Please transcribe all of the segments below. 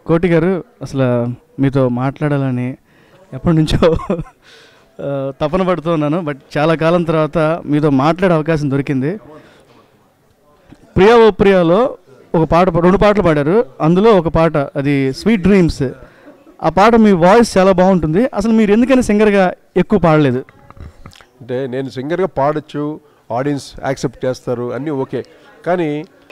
కోటి గారు అసలు మీతో మాట్లాడాలని ఎప్పటి నుంచో ఆ, తపన పడుతూ ఉన్నాను బట్ చాలా కాలం తర్వాత మీతో మాట్లాడే అవకాశం దొరికింది ప్రియా ఓ ప్రియాలో ఒక పాట రెండు పాటలు పాడారు అందులో ఒక పాట అది స్వీట్ డ్రీమ్స్ ఆ పాట మీ వాయిస్ చాలా బాగుంటుంది అసలు మీరు ఎందుకని సింగర్గా ఎక్కువ పాడలేదు అంటే నేను సింగర్గా పాడొచ్చు ఆడియన్స్ యాక్సెప్ట్ చేస్తారు అన్నీ ఓకే కానీ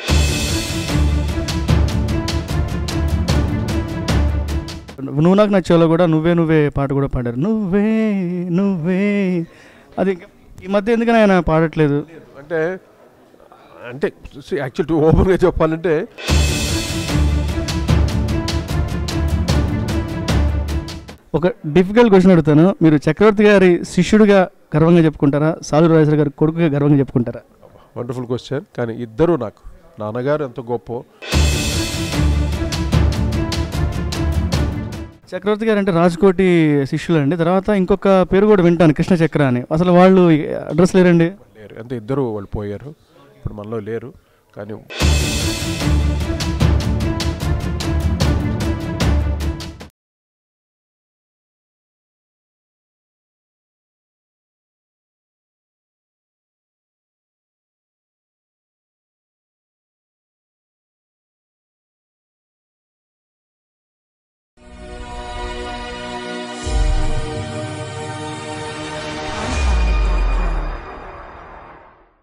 నువ్వు నాకు నచ్చేలో కూడా నువ్వే నువ్వే పాట కూడా పాడారు నువ్వే నువ్వే అది ఈ మధ్య ఎందుకని ఆయన పాడట్లేదు అంటే అంటే యాక్చువల్ టు ఓపెన్గా చెప్పాలంటే ఒక డిఫికల్ట్ క్వశ్చన్ అడుగుతాను మీరు చక్రవర్తి గారి శిష్యుడిగా గర్వంగా చెప్పుకుంటారా సాధు రాజేశ్వర గారి కొడుకుగా గర్వంగా చెప్పుకుంటారా వండర్ఫుల్ క్వశ్చన్ కానీ ఇద్దరు నాకు నాన్నగారు ఎంత గొప్ప చక్రవర్తి గారు అంటే రాజ్కోటి శిష్యులు అండి తర్వాత ఇంకొక పేరు కూడా వింటాను కృష్ణ చక్ర అని అసలు వాళ్ళు అడ్రస్ లేరండి లేరు అంటే ఇద్దరు వాళ్ళు పోయారు ఇప్పుడు మనలో లేరు కానీ